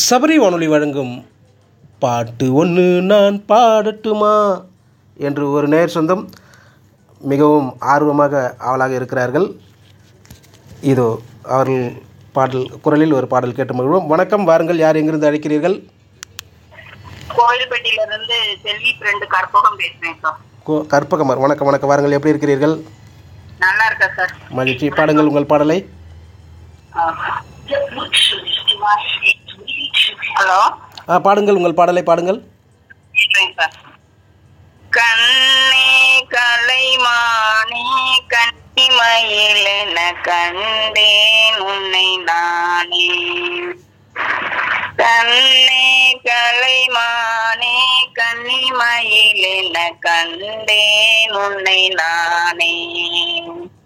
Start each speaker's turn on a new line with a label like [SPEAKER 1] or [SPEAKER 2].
[SPEAKER 1] சபரி வானொலி வழங்கும் பாட்டு ஒன்று நான் பாடட்டுமா என்று ஒரு நேர் சொந்தம் மிகவும் ஆர்வமாக ஆவலாக இருக்கிறார்கள் இதோ அவர்கள் பாடல் குரலில் ஒரு பாடல் கேட்டு மகிழ்வோம் வணக்கம் வாருங்கள் யார் எங்கிருந்து அழைக்கிறீர்கள்
[SPEAKER 2] கோயில்பட்டியில இருந்து செல்வி ஃப்ரெண்டு கற்பகம் பேசுறேன் சார்
[SPEAKER 1] கோ- கற்பகமர் வணக்கம் வணக்கம் வாருங்கள் எப்படி இருக்கிறீர்கள்
[SPEAKER 2] நல்லா இருக்கா சார்
[SPEAKER 1] மகிழ்ச்சி பாடுங்கள் உங்கள் பாடலை
[SPEAKER 2] ஹலோ
[SPEAKER 1] ஆ பாடுங்கள் உங்கள் பாடலை பாடுங்கள்
[SPEAKER 2] பேசுறேன் சார் கண்ணே கலைமானே கன்னிமயில் என கண்டேன் உன்னை நானே கண்ணே கலைமானே கன்னிமயில் என கண்டேன் உன்னை நானே